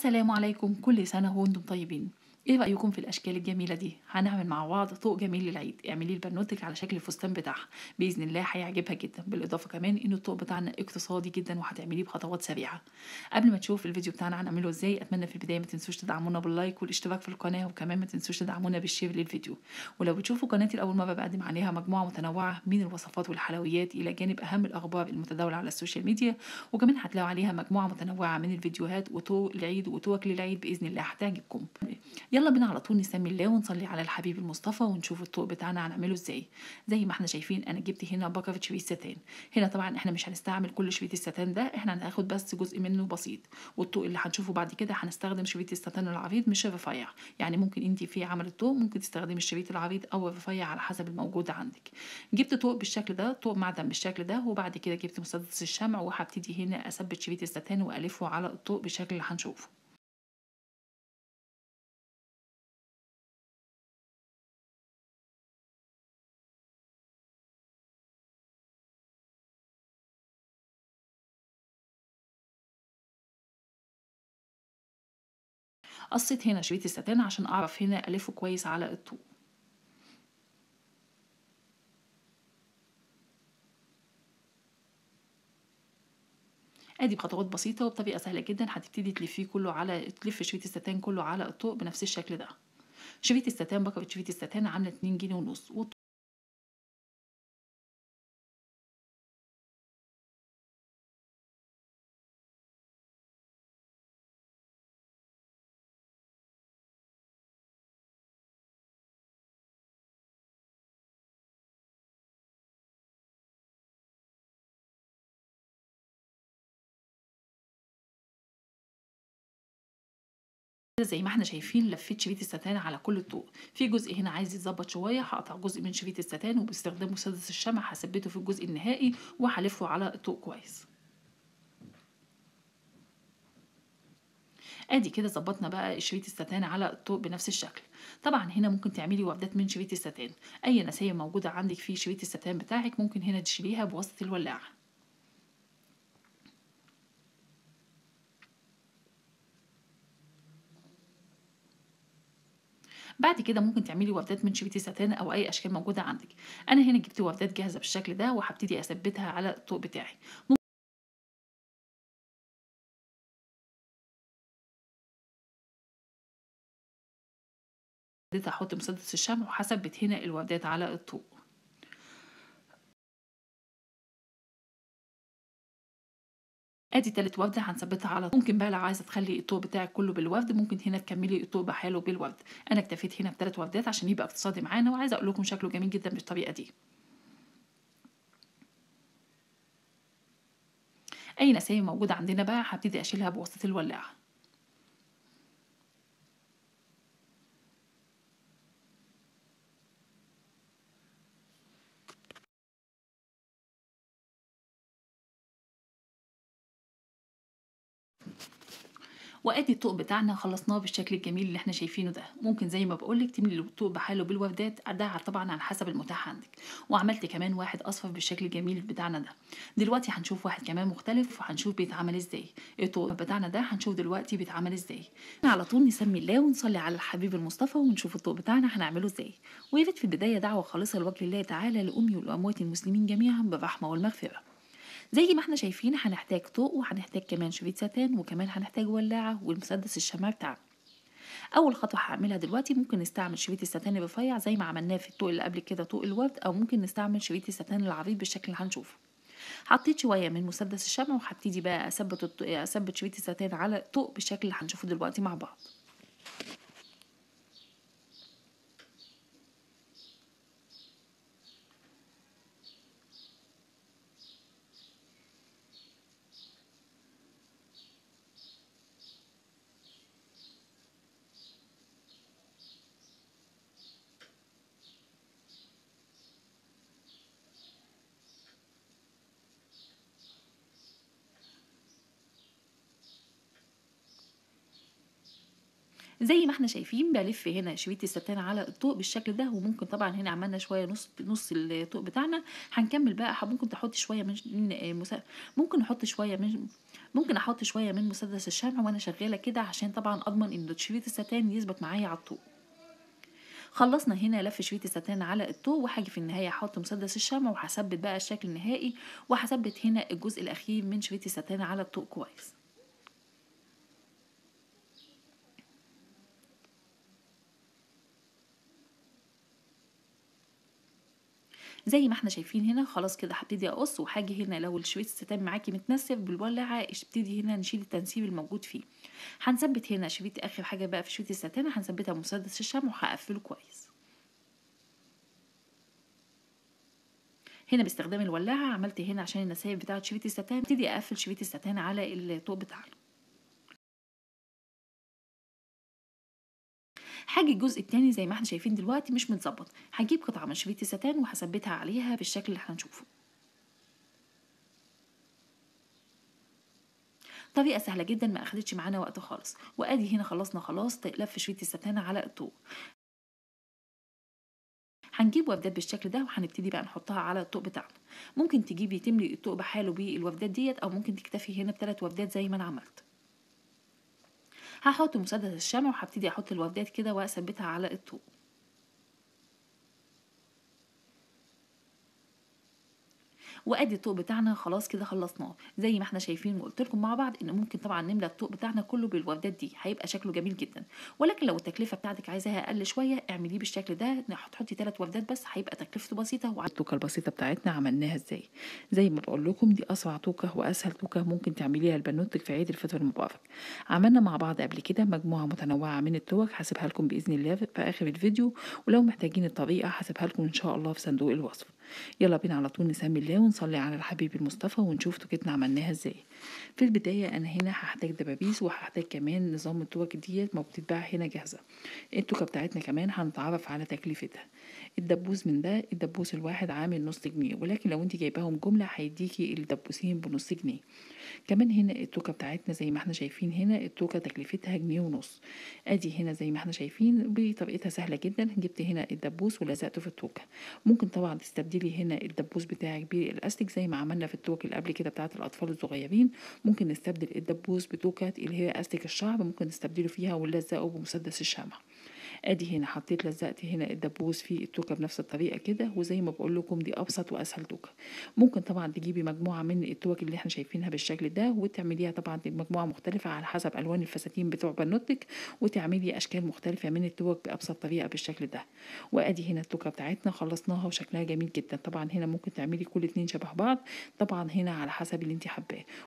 السلام عليكم كل سنة وانتم طيبين ايه رأيكم في الأشكال الجميلة دي هنعمل مع بعض طوق جميل للعيد اعمليه لبنوتك على شكل الفستان بتاعها بإذن الله هيعجبها جدا بالإضافة كمان إن الطوق بتاعنا اقتصادي جدا وهتعمليه بخطوات سريعة قبل ما تشوف الفيديو بتاعنا هنعمله ازاي أتمنى في البداية ما تنسوش تدعمونا باللايك والاشتراك في القناة وكمان ما تنسوش تدعمونا بالشير للفيديو ولو بتشوفوا قناتي لأول مرة بقدم عليها مجموعة متنوعة من الوصفات والحلويات إلى جانب أهم الأخبار المتداولة على السوشيال ميديا وكمان هتلاقوا عليها مجموعة متنوعة من الفيديوهات وطوق العيد وطوق للعيد بإذن الله هتعجبكم يلا بينا على طول نسمي الله ونصلي على الحبيب المصطفى ونشوف الطوق بتاعنا هنعمله ازاي زي ما احنا شايفين انا جبت هنا بكرة شريط ستان هنا طبعا احنا مش هنستعمل كل شريط الستان ده احنا هناخد بس جزء منه بسيط والطوق اللي هنشوفه بعد كده هنستخدم شريط الستان العريض مش الرفيع يعني ممكن انت في عمل الطوق ممكن تستخدمي الشريط العريض او الرفيع على حسب الموجود عندك جبت طوق بالشكل ده طوق معدن بالشكل ده وبعد كده جبت مسدس الشمع وهبتدي هنا اثبت شريط الستان والفه على الطوق بالشكل اللي هنشوفه قصيت هنا شريط الستان عشان اعرف هنا الفه كويس على الطوق ادي بخطوات بسيطه وبطريقه سهله جدا هتبتدي تلفيه كله على تلف شريط الستان كله على الطوق بنفس الشكل ده شريط الستان بكرة شريط الستان عامله 2 جنيه ونص زي ما احنا شايفين لفيت شريط الستان على كل الطوق في جزء هنا عايز يتظبط شويه هقطع جزء من شريط الستان وباستخدام مسدس الشمع هثبته في الجزء النهائي وهلفه على الطوق كويس ادي كده ظبطنا بقى شريط الستان على الطوق بنفس الشكل طبعا هنا ممكن تعملي وردات من شريط الستان اي نسايه موجوده عندك في شريط الستان بتاعك ممكن هنا تشيليها بواسطه الولاعه بعد كده ممكن تعملي وردات من شريط الستان او اي اشكال موجوده عندك انا هنا جبت وردات جاهزه بالشكل ده وهبتدي اثبتها على الطوق بتاعي ابتديت احط مسدس الشمع وهثبت هنا الوردات على الطوق ادي تالت وردة هنثبتها على ممكن بقى لو عايزه تخلي الطوق بتاعك كله بالورد ممكن هنا تكملي الطوق بحاله بالورد انا اكتفيت هنا بثلاث وردات عشان يبقى اقتصادي معانا وعايزه اقول لكم شكله جميل جدا بالطريقه دي اي نسايم موجوده عندنا بقى هبتدي اشيلها بواسطه الولاعه وادي الطوق بتاعنا خلصناه بالشكل الجميل اللي احنا شايفينه ده ممكن زي ما بقولك تملي الطوق بحاله بالوردات ده طبعا على حسب المتاح عندك وعملت كمان واحد اصفر بالشكل الجميل بتاعنا ده دلوقتي هنشوف واحد كمان مختلف وهنشوف بيتعمل ازاي الطوق بتاعنا ده هنشوف دلوقتي بيتعمل ازاي على طول نسمي الله ونصلي على الحبيب المصطفى ونشوف الطوق بتاعنا هنعمله ازاي ويريد في البدايه دعوه خالصه لوجه الله تعالى لامي والاموات المسلمين جميعا بالرحمه والمغفره زي ما احنا شايفين هنحتاج طوق وهنحتاج كمان شريط ستان وكمان هنحتاج ولاعة والمسدس الشمع بتاعنا اول خطوه هعملها دلوقتي ممكن نستعمل شريط الستان الرفيع زي ما عملناه في الطوق اللي قبل كده طوق الورد او ممكن نستعمل شريط الستان العريض بالشكل اللي هنشوفه حطيت شويه من مسدس الشمع وهبتدي بقى اثبت اثبت شريط الستان على الطوق بالشكل اللي هنشوفه دلوقتي مع بعض زي ما احنا شايفين بلف هنا شريط الستان على الطوق بالشكل ده وممكن طبعا هنا عملنا شويه نص نص الطوق بتاعنا هنكمل بقى ممكن تحط شويه من من مس- ممكن نحط شويه من ممكن احط شويه من مسدس الشمع وانا شغاله كده عشان طبعا اضمن ان شريط الستان يثبت معايا على الطوق خلصنا هنا لف شريط الستان على الطوق وهاجي في النهايه احط مسدس الشمع وهثبت بقى الشكل النهائي وهثبت هنا الجزء الاخير من شريط الستان على الطوق كويس زي ما احنا شايفين هنا خلاص كده هبتدي اقص وهاجي هنا لو الشريط الستان معاكي متنسف بالولاعه ابتدي هنا نشيل التنسيب الموجود فيه هنثبت هنا شريط اخر حاجه بقى في شريط الستان هنثبتها بمسدس الشمع وهقفله كويس هنا باستخدام الولاعه عملت هنا عشان النسايب بتاعه شريط الستان ابتدي اقفل شريط الستان على الطوق بتاعنا هاجي الجزء التاني زي ما احنا شايفين دلوقتي مش متظبط هجيب قطعه من شريط الستان وهثبتها عليها بالشكل اللي هنشوفه طريقة سهلة جدا ما أخدتش معانا وقت خالص وأدي هنا خلصنا خلاص لف شريط الستانة على الطوق هنجيب وفدات بالشكل ده وهنبتدي بقى نحطها على الطوق بتاعنا ممكن تجيبي تملي الطوق بحاله بالوفدات ديت او ممكن تكتفي هنا بثلاث وفدات زي ما انا عملت هحط مسدس الشمع وهبتدي احط الوفدات كده واثبتها على الطوق وادي الطوق بتاعنا خلاص كده خلصناه زي ما احنا شايفين وقلت لكم مع بعض ان ممكن طبعا نملى الطوق بتاعنا كله بالوردات دي هيبقى شكله جميل جدا ولكن لو التكلفه بتاعتك عايزاها اقل شويه اعمليه بالشكل ده هتحطي ثلاث وردات بس هيبقى تكلفته بسيطه وع... التوكه البسيطه بتاعتنا عملناها ازاي زي ما بقول لكم دي اسرع توكه واسهل توكه ممكن تعمليها لبنوتك في عيد الفطر المبارك عملنا مع بعض قبل كده مجموعه متنوعه من التوك هسيبها لكم باذن الله في اخر الفيديو ولو محتاجين الطريقه هسيبها لكم ان شاء الله في صندوق الوصف يلا بينا على طول نسمي الله ونصلي على الحبيب المصطفى ونشوف توكتنا عملناها ازاي في البداية أنا هنا هحتاج دبابيس وهحتاج كمان نظام التوك ديت ما بتتباع هنا جاهزة التوكة بتاعتنا كمان هنتعرف على تكلفتها الدبوس من ده الدبوس الواحد عامل نص جنيه ولكن لو انت جايباهم جملة هيديكي الدبوسين بنص جنيه كمان هنا التوكة بتاعتنا زي ما احنا شايفين هنا التوكة تكلفتها جنيه ونص ادي هنا زي ما احنا شايفين بطريقتها سهلة جدا جبت هنا الدبوس ولزقته في التوكة ممكن طبعا تستبدلي هنا الدبوس بتاعك بالاستيك زي ما عملنا في التوك اللي قبل كده بتاعت الاطفال الصغيرين ممكن نستبدل الدبوس بتوكة اللي هي استيك الشعر ممكن نستبدله فيها ونلزقه بمسدس الشمع ادي هنا حطيت لزقت هنا الدبوس في التوكه بنفس الطريقه كده وزي ما بقول لكم دي ابسط واسهل توكه ممكن طبعا تجيبي مجموعه من التوك اللي احنا شايفينها بالشكل ده وتعمليها طبعا مجموعه مختلفه على حسب الوان الفساتين بتوع بنوتك وتعملي اشكال مختلفه من التوك بابسط طريقه بالشكل ده وادي هنا التوكه بتاعتنا خلصناها وشكلها جميل جدا طبعا هنا ممكن تعملي كل اتنين شبه بعض طبعا هنا على حسب اللي انت حباه